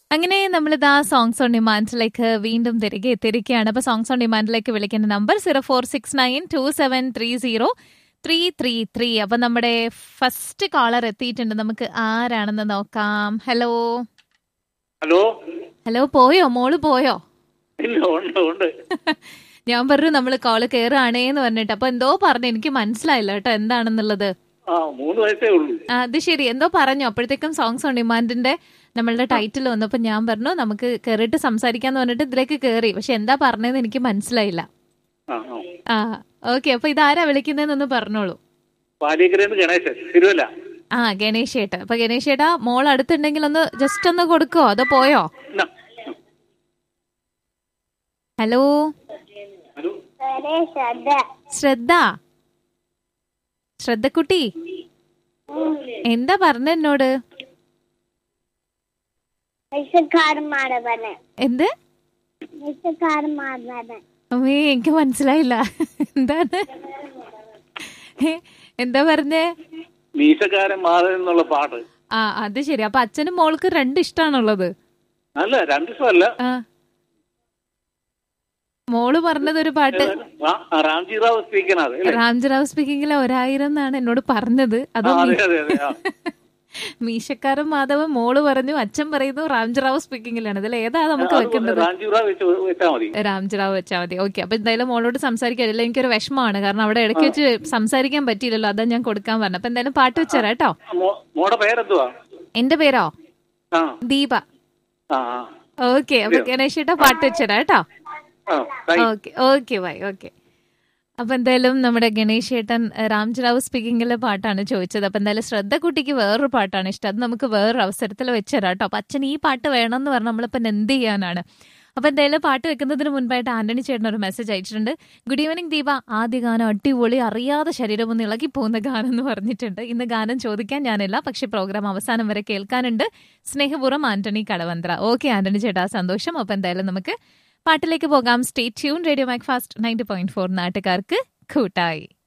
അങ്ങനെ നമ്മളിതാ songs on ഡിമാൻഡിലേക്ക് വീണ്ടും തിരികെ എത്തിയിരിക്കുകയാണ് അപ്പൊ സോങ്സ് ഓൺ ഡിമാൻഡിലേക്ക് വിളിക്കേണ്ട number zero four six nine two seven three zero three three three അപ്പൊ നമ്മുടെ ഫസ്റ്റ് കോളർ എത്തിയിട്ടുണ്ട് നമുക്ക് ആരാണെന്ന് നോക്കാം ഹലോ ഹലോ ഹലോ പോയോ മോള് പോയോ ഇല്ല ഉണ്ട് ഉണ്ട് ഞാൻ പറഞ്ഞു നമ്മൾ കോള് കയറുകയാണേന്ന് പറഞ്ഞിട്ട് അപ്പൊ എന്തോ പറഞ്ഞു എനിക്ക് മനസ്സിലായില്ല കേട്ടോ എന്താണെന്നുള്ളത് ആ മൂന്ന് വയസ്സേ ഉള്ളൂ ആ, അത് ശരി എന്തോ പറഞ്ഞു അപ്പോഴത്തേക്കും സോങ്സ് ഓൺ ഡിമാൻഡിന്റെ നമ്മളുടെ ടൈറ്റിൽ വന്നപ്പോ ഞാൻ പറഞ്ഞു നമുക്ക് കയറിയിട്ട് സംസാരിക്കാന്ന് പറഞ്ഞിട്ട് ഇതിലേക്ക് കയറി പക്ഷെ എന്താ പറഞ്ഞതെന്ന് എനിക്ക് മനസ്സിലായില്ല ആ ആ ആ ഓക്കെ അപ്പൊ ഇതാരാ വിളിക്കുന്നതെന്നൊന്ന് പറഞ്ഞോളൂ പാലിക്കരന്ന് ഗണേശൻ തിരുവല്ല ആ ഗണേഷ് ചേട്ടാ അപ്പൊ ഗണേഷ് ചേട്ടാ മോൾ അടുത്തുണ്ടെങ്കിൽ ഒന്ന് ജസ്റ്റ് ഒന്ന് കൊടുക്കോ അതോ പോയോ എന്നാ? ഹലോ ഹലോ ശ്രദ്ധ ശ്രദ്ധക്കുട്ടി എന്താ പറഞ്ഞ എന്നോട് മിസ്സുകാരന്മാരവന് എന്ത് മിസ്സുകാരന്മാരവന് അമ്മേ എനിക്ക് മനസ്സിലായില്ല എന്താണ് ഏ, എന്താ പറഞ്ഞേ മീശക്കാരൻ മാധവൻ എന്നുള്ള പാട്ട് ആ അത് ശരി അപ്പൊ അച്ഛനും മോൾക്ക് രണ്ട് ഇഷ്ടാണുള്ളത് അല്ല രണ്ടു ദിവസമല്ല ആ മോള് പറഞ്ഞത് ഒരു പാട്ട് റാംജി റാവ് സ്പീക്കനാണ് അല്ലേ രാംജറാവ് സ്പീക്കിങ്ങിലെ ഒരായിരം എന്നാണ് എന്നോട് പറഞ്ഞത് ആ, അതോ അതെ അതെ അതെ ആ. മീശക്കാരൻ മാധവൻ മോള് പറഞ്ഞു അച്ഛൻ പറയുന്നു രാംജറാവ് സ്പീക്കിങ്ങിലാണ് ഇതിൽ ഏതാ നമുക്ക് അത് വെക്കേണ്ടത് റാംജി റാവ് വെച്ച് വെച്ചാൽ മതി രാംജറാവ് വെച്ചാൽ മതി ഓക്കെ അപ്പൊ എന്തായാലും മോളോട് സംസാരിക്കാൻ അല്ലെങ്കിൽ എനിക്കൊരു വിഷമമാണ് കാരണം അവിടെ ഇടയ്ക്ക് വെച്ച് സംസാരിക്കാൻ പറ്റിയില്ലല്ലോ അതാ ഞാൻ കൊടുക്കാൻ പറഞ്ഞു അപ്പൊ എന്തായാലും പാട്ട് വെച്ചേരാ കേട്ടോ മോ- മോടെ പേരെന്തുവാ എന്റെ പേരോ ആ ദീപ ആ ആ. ഓക്കെ അപ്പൊ ഗണേഷേട്ടാ പാട്ട് വെച്ചേരാ കേട്ടോ ആ thank you. Okay okay bye okay അപ്പൊ എന്തായാലും നമ്മുടെ ഗണേഷ് ഏട്ടൻ രാംജറാവ് സ്പീക്കിങ്ങിലെ പാട്ടാണ് ചോദിച്ചത് അപ്പൊ എന്തായാലും ശ്രദ്ധ കുട്ടിക്ക് വേറൊരു പാട്ടാണ് ഇഷ്ടം അത് നമുക്ക് വേറൊരു അവസരത്തിൽ വെച്ചുതരാം കേട്ടോ അപ്പൊ അച്ഛൻ ഈ പാട്ട് വേണം എന്ന് പറഞ്ഞാൽ നമ്മളിപ്പം എന്ത് ചെയ്യാനാണ് അപ്പൊ എന്തായാലും പാട്ട് വെക്കുന്നതിന് മുൻപായിട്ട് ആന്റണി ചേട്ടൻ ഒരു മെസ്സേജ് അയച്ചിട്ടുണ്ട് ഗുഡ് ഈവനിങ് ദീപ ആദ്യ ഗാനം അടിപൊളി അറിയാതെ ശരീരം ഒന്ന് ഇളകി പോകുന്ന ഗാനം എന്ന് പറഞ്ഞിട്ടുണ്ട് ഇന്ന് ഗാനം ചോദിക്കാൻ ഞാനില്ല പക്ഷെ പ്രോഗ്രാം അവസാനം വരെ കേൾക്കാനുണ്ട് സ്നേഹപൂർവ്വം ആന്റണി കടവന്ത്ര ഓക്കെ ആന്റണി ചേട്ടാ സന്തോഷം അപ്പൊ എന്തായാലും നമുക്ക് പാട്ടിലേക്ക് പോകാം stay tune radio mac fast ninety point four നാട്ടുകാർക്ക് കൂട്ടായി